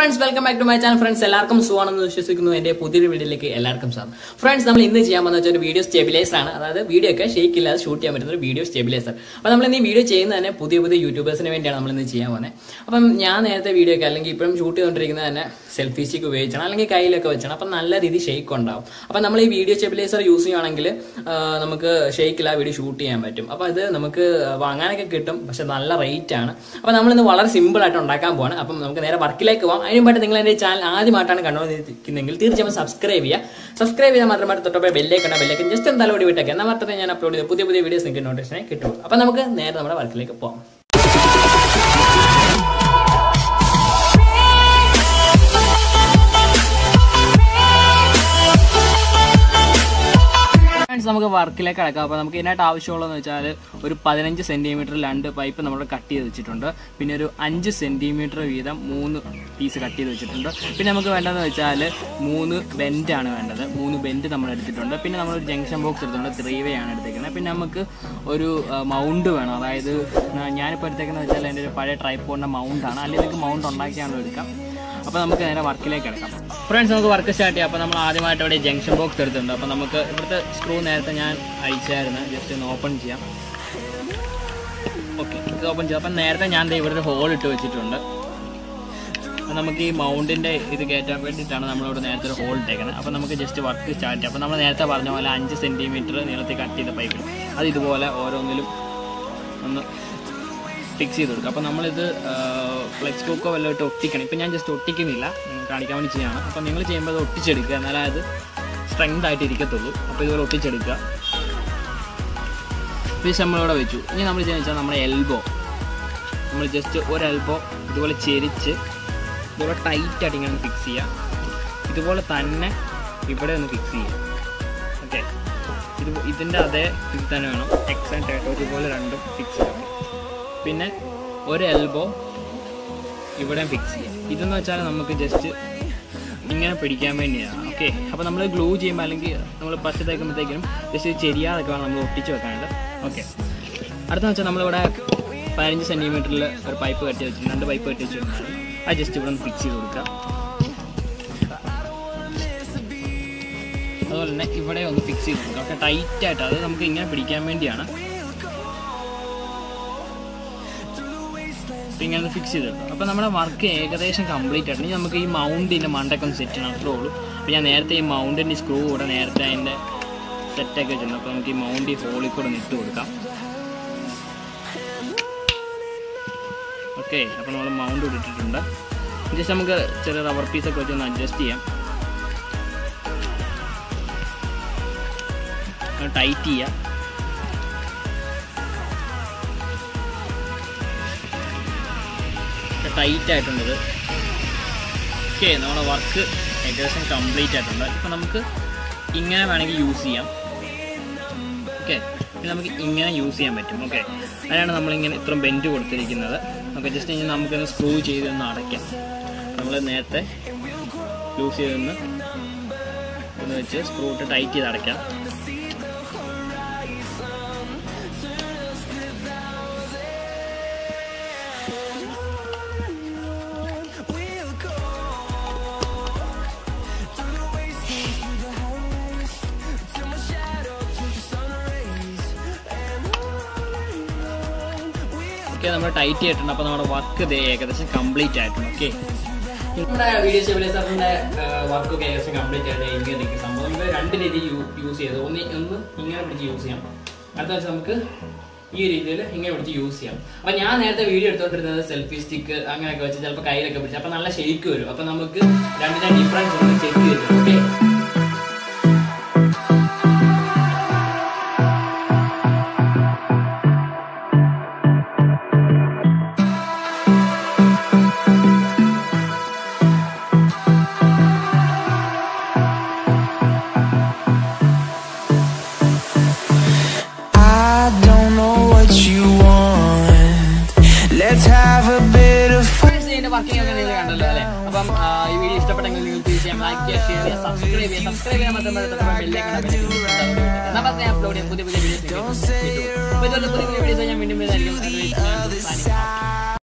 Friends welcome back to my channel friends എല്ലാവർക്കും സുഖമാണെന്ന് വിശ്വസിക്കുന്നു എന്റെ പുതിയൊരു വീഡിയോയിലേക്ക് എല്ലാവർക്കും സാർ ഫ്രണ്ട്സ് നമ്മൾ ഇന്ന് ചെയ്യാൻ വന്ന വെച്ചാൽ ഒരു വീഡിയോ സ്റ്റെബിലൈസർ ആണ് അതായത് വീഡിയോ ഒക്കെ ഷേക്ക് ഇല്ലാതെ ഷൂട്ട് ചെയ്യാൻ പറ്റുന്ന ഒരു വീഡിയോ സ്റ്റെബിലൈസർ അപ്പോൾ നമ്മൾ ഇന്ന് ഈ വീഡിയോ ചെയ്യുന്നത് തന്നെ പുതിയ പുതിയ യൂട്യൂബേഴ്സിന് വേണ്ടിയാണ് നമ്മൾ ഇന്ന് ചെയ്യാൻ പോകുന്നത് അപ്പം ഞാൻ നേരത്തെ വീഡിയോ ഒക്കെ അല്ലെങ്കിൽ ഇപ്പോഴും ഷൂട്ട് ചെയ്തുകൊണ്ടിരിക്കുന്നത് തന്നെ സെൽഫി സ്റ്റിക്ക് ഉപയോഗിച്ചാണ് അല്ലെങ്കിൽ കയ്യിലൊക്കെ വെച്ചാണ് അപ്പം നല്ല രീതി ഷേക്ക് ഉണ്ടാവും അപ്പം നമ്മൾ ഈ വീഡിയോ സ്റ്റെബിലൈസർ യൂസ് ചെയ്യുകയാണെങ്കിൽ ആ, നമുക്ക് ഷേക്കില്ല വീഡിയോ ഷൂട്ട് ചെയ്യാൻ പറ്റും അപ്പോൾ ഇത് നമുക്ക് വാങ്ങാനൊക്കെ കിട്ടും പക്ഷെ നല്ല റേറ്റ് ആണ് അപ്പോൾ നമ്മളിന്ന് വളരെ സിമ്പിൾ ആയിട്ട് ഉണ്ടാക്കാൻ പോവാണ് അപ്പം നമുക്ക് നേരെ വർക്കിലേക്ക് പോകാം അതിന് മുമ്പായിട്ട് നിങ്ങൾ എൻ്റെ ചാനൽ ആദ്യമായിട്ടാണ് കണ്ടുകൊണ്ടിരിക്കുന്നതെങ്കിൽ തീർച്ചയായും സബ്സ്ക്രൈബ് ചെയ്യുക സബ്സ്ക്രൈബ് ചെയ്താൽ മാത്രമായിട്ട് തൊട്ടപ്പോൾ ബെല്ലേക്കണം ബെല്ലേക്ക് ജസ്റ്റ് ഒന്ന് തലോടി വിട്ടേക്ക് എന്നാൽ മാത്രമേ ഞാൻ അപ്ലോഡ് ചെയ്ത പുതിയ പുതിയ വീഡിയോസ് നിങ്ങൾക്ക് നോട്ടിഫിക്കേഷനെ കിട്ടുള്ളൂ അപ്പം നമുക്ക് നേരെ നമ്മുടെ വർക്കിലേക്ക് പോകാം ഫ്രണ്ട്സ് നമുക്ക് വർക്കിലേക്ക് കിടക്കാം അപ്പോൾ നമുക്ക് ഇതിനായിട്ട് ആവശ്യമുള്ളതെന്ന് വെച്ചാൽ ഒരു പതിനഞ്ച് സെൻറ്റിമീറ്റർ രണ്ട് പൈപ്പ് നമ്മൾ കട്ട് ചെയ്ത് വെച്ചിട്ടുണ്ട് പിന്നെ ഒരു അഞ്ച് സെൻറ്റിമീറ്റർ വീതം മൂന്ന് പീസ് കട്ട് ചെയ്ത് വെച്ചിട്ടുണ്ട് പിന്നെ നമുക്ക് വേണ്ടതെന്ന് വെച്ചാൽ മൂന്ന് ബെൻഡാണ് വേണ്ടത് മൂന്ന് ബെൻഡ് നമ്മൾ എടുത്തിട്ടുണ്ട് പിന്നെ നമ്മളൊരു ജംഗ്ഷൻ ബോക്സ് എടുത്തിട്ടുണ്ട് ത്രീ വേ ആണ് എടുത്തേക്കുന്നത് പിന്നെ നമുക്ക് ഒരു മൗണ്ട് വേണം അതായത് ആ, ഞാനിപ്പോൾ എടുത്തേക്കുന്നത് വെച്ചാൽ എൻ്റെ ഒരു പഴയ ട്രൈപ്പോണിൻ്റെ മൗണ്ടാണ് അല്ലെങ്കിൽ നിങ്ങൾക്ക് മൗണ്ട് ഉണ്ടാക്കിയാണോ എടുക്കാം അപ്പോൾ നമുക്ക് നേരെ വർക്കിലേക്ക് കിടക്കാം ഫ്രണ്ട്സ് നമുക്ക് വർക്ക് സ്റ്റാർട്ട് ചെയ്യാം അപ്പോൾ നമ്മൾ ആദ്യമായിട്ട് ഇവിടെ ജംഗ്ഷൻ ബോക്സ് എടുത്തിട്ടുണ്ട് അപ്പോൾ നമുക്ക് ഇവിടുത്തെ സ്ക്രൂ നേരത്തെ ഞാൻ അഴിച്ചായിരുന്നു ജസ്റ്റ് ഒന്ന് ഓപ്പൺ ചെയ്യാം ഓക്കെ ഇത് ഓപ്പൺ ചെയ്യാം അപ്പം നേരത്തെ ഞാൻ ദേ ഇവിടെ ഒരു ഹോൾ ഇട്ട് വെച്ചിട്ടുണ്ട് അപ്പോൾ നമുക്ക് ഈ മൗണ്ടിൻ്റെ ഇത് കയറ്റാൻ വേണ്ടിയിട്ടാണ് നമ്മളിവിടെ നേരത്തെ ഒരു ഹോൾ ഇട്ടേക്കുന്നത് അപ്പോൾ നമുക്ക് ജസ്റ്റ് വർക്ക് സ്റ്റാർട്ട് ചെയ്യാം അപ്പോൾ നമ്മൾ നേരത്തെ പറഞ്ഞ പോലെ അഞ്ച് സെൻറ്റിമീറ്റർ നീളത്തിൽ കട്ട് ചെയ്ത പൈപ്പ് അത് ഇതുപോലെ ഓരോന്നിലും ഒന്ന് ഫിക്സ് ചെയ്ത് കൊടുക്കുക അപ്പോൾ നമ്മളിത് ഫ്ലെക്സ് കുക്കോ വല്ലതും ഇട്ട് ഒട്ടിക്കണം ഇപ്പം ഞാൻ ജസ്റ്റ് ഒട്ടിക്കുന്നില്ല ഉം, കാണിക്കാൻ വേണ്ടി ചെയ്യാണ് അപ്പോൾ നിങ്ങൾ ചെയ്യുമ്പോൾ അത് ഒട്ടിച്ചെടുക്കുക എന്നാലേ അത് സ്ട്രെങ്ത് ആയിട്ട് ഇരിക്കത്തുള്ളൂ അപ്പോൾ ഇതുപോലെ ഒട്ടിച്ചെടുക്കുക ഫിഷ് നമ്മളിവിടെ വെച്ചു ഇനി നമ്മൾ ചെയ്യുന്നത് വെച്ചാൽ നമ്മുടെ എൽബോ നമ്മൾ ജസ്റ്റ് ഒരു എൽബോ ഇതുപോലെ ചെരിച്ച് ഇതുപോലെ ടൈറ്റായിട്ട് ഇങ്ങനെ ഫിക്സ് ചെയ്യുക ഇതുപോലെ തന്നെ ഇവിടെ ഒന്ന് ഫിക്സ് ചെയ്യുക ഓക്കെ ഇത് ഇതിൻ്റെ അതേ ഇത് തന്നെ വേണം എക്സ് ആൻഡ് ടേട്ടോ ഇതുപോലെ രണ്ടും ഫിക്സ് ചെയ്യാം പിന്നെ ഒരു എൽബോ ഇവിടെ ഫിക്സ് ചെയ്യാം ഇതെന്ന് വെച്ചാൽ നമുക്ക് ജസ്റ്റ് ഇങ്ങനെ പിടിക്കാൻ വേണ്ടിയാണ് ഓക്കെ അപ്പോൾ നമ്മൾ ഗ്ലൂ ചെയ്യുമ്പോൾ അല്ലെങ്കിൽ നമ്മൾ പശ തേക്കുമ്പോഴത്തേക്കും ജസ്റ്റ് ചെരിയാതൊക്കെ വേണം നമ്മൾ ഒട്ടിച്ച് വെക്കാനായിട്ട് ഓക്കെ അടുത്ത വെച്ചാൽ നമ്മളിവിടെ പതിനഞ്ച് സെൻറ്റിമീറ്ററിൽ ഒരു പൈപ്പ് കെട്ടി വെച്ചിട്ടുണ്ട് രണ്ട് പൈപ്പ് കെട്ടി വെച്ചിട്ടുണ്ട് അത് ജസ്റ്റ് ഇവിടെ ഒന്ന് ഫിക്സ് ചെയ്ത് കൊടുക്കുക അതുപോലെ തന്നെ ഇവിടെ ഒന്ന് ഫിക്സ് ചെയ്ത് കൊടുക്കുക ഓക്കെ ടൈറ്റായിട്ട് അത് നമുക്ക് ഇങ്ങനെ പിടിക്കാൻ വേണ്ടിയാണ് അപ്പോൾ ഇങ്ങനെ ഫിക്സ് ചെയ്തിട്ടുണ്ട് അപ്പോൾ നമ്മുടെ വർക്ക് ഏകദേശം കംപ്ലീറ്റ് ആയിട്ട് ഇനി നമുക്ക് ഈ മൗണ്ടിൻ്റെ മണ്ടൊക്കെ ഒന്ന് സെറ്റ് ചെയ്യണം അത്രേ ഉള്ളൂ അപ്പോൾ ഞാൻ നേരത്തെ ഈ മൗണ്ടിൻ്റെ സ്ക്രൂ കൂടെ നേരത്തെ അതിൻ്റെ സെറ്റൊക്കെ വെച്ചിട്ടുണ്ട് അപ്പോൾ നമുക്ക് ഈ മൗണ്ട് ഈ ഹോളിൽ കൂടെ ഒന്ന് ഇട്ട് കൊടുക്കാം ഓക്കെ അപ്പോൾ നമ്മൾ മൗണ്ട് ഇവിടെ ഇട്ടിട്ടുണ്ട് ജസ്റ്റ് നമുക്ക് ചെറിയ റബ്ബർ പീസൊക്കെ വെച്ച് ഒന്ന് അഡ്ജസ്റ്റ് ചെയ്യാം ടൈറ്റ് ചെയ്യാം ടൈറ്റ് ആയിട്ടുണ്ടത് ഓക്കെ നമ്മുടെ വർക്ക് ഏകദേശം കംപ്ലീറ്റ് ആയിട്ടുണ്ട് ഇപ്പം നമുക്ക് ഇങ്ങനെ വേണമെങ്കിൽ യൂസ് ചെയ്യാം ഓക്കെ പിന്നെ നമുക്ക് ഇങ്ങനെ യൂസ് ചെയ്യാൻ പറ്റും ഓക്കെ അതിനാണ് നമ്മളിങ്ങനെ ഇത്രയും ബെൻഡ് കൊടുത്തിരിക്കുന്നത് ഓക്കെ ജസ്റ്റ് ഇനി നമുക്കൊന്ന് സ്ക്രൂ ചെയ്തൊന്ന് അടയ്ക്കാം നമ്മൾ നേരത്തെ യൂസ് ചെയ്തൊന്ന് ഒന്ന് വെച്ച് സ്ക്രൂ ഇട്ട് ടൈറ്റ് ചെയ്ത് അടയ്ക്കാം ഓക്കെ നമ്മൾ ടൈറ്റ് ചെയ്തിട്ടുണ്ട് അപ്പോൾ നമ്മുടെ വർക്ക് ഇത് ഏകദേശം കംപ്ലീറ്റ് ആയിട്ടുണ്ട് ഓക്കെ നമ്മുടെ വീഡിയോ സ്റ്റെബിലൈസറിന്റെ വർക്കൊക്കെ ഏകദേശം കംപ്ലീറ്റ് ആയിട്ട് ഇങ്ങനെ ഇരിക്കും സംഭവം നമുക്ക് രണ്ട് രീതി യൂസ് ചെയ്ത് ഒന്ന് ഒന്ന് ഇങ്ങനെ പിടിച്ച് യൂസ് ചെയ്യാം അടുത്ത വെച്ചാൽ നമുക്ക് ഈ ഒരു രീതിയിൽ ഇങ്ങനെ പിടിച്ച് യൂസ് ചെയ്യാം അപ്പൊ ഞാൻ നേരത്തെ വീഡിയോ എടുത്തോണ്ടിരുന്നത് സെൽഫി സ്റ്റിക്ക് അങ്ങനെയൊക്കെ വെച്ച് ചിലപ്പോൾ കയ്യിലൊക്കെ പിടിച്ച് അപ്പൊ നല്ല ഷെയ്ക്ക് വരും അപ്പൊ നമുക്ക് രണ്ടിന്റെ ഡിഫറൻസ് ഒന്ന് ചെക്ക് ചെയ്ത് okay I don't know what you want. Let's have a bit of fun. Friends ഇതിന്റെ വർക്കിംഗ് ഒക്കെ നിങ്ങൾ കണ്ടല്ലോ അല്ലേ അപ്പം ആ, ഈ വീഡിയോ ഇഷ്ടപ്പെട്ടെങ്കിൽ നിങ്ങൾ തീർച്ചയായും ലൈക്ക് ചെയ്യുക ഷെയർ ചെയ്യുക സബ്സ്ക്രൈബ് ചെയ്യുക സബ്സ്ക്രൈബ് ചെയ്യാൻ മാത്രമേ ബെല്ലേക്ക് അപ്ലോഡ് ചെയ്യാം പുതിയ പുതിയ വീഡിയോസ് അപ്പോൾ ഇതുപോലെ പുതിയ പുതിയ വീഡിയോസ് ഞാൻ വീണ്ടും വരുന്നതായിരിക്കും അതുവരെ ഞാൻ സാനിക്കാം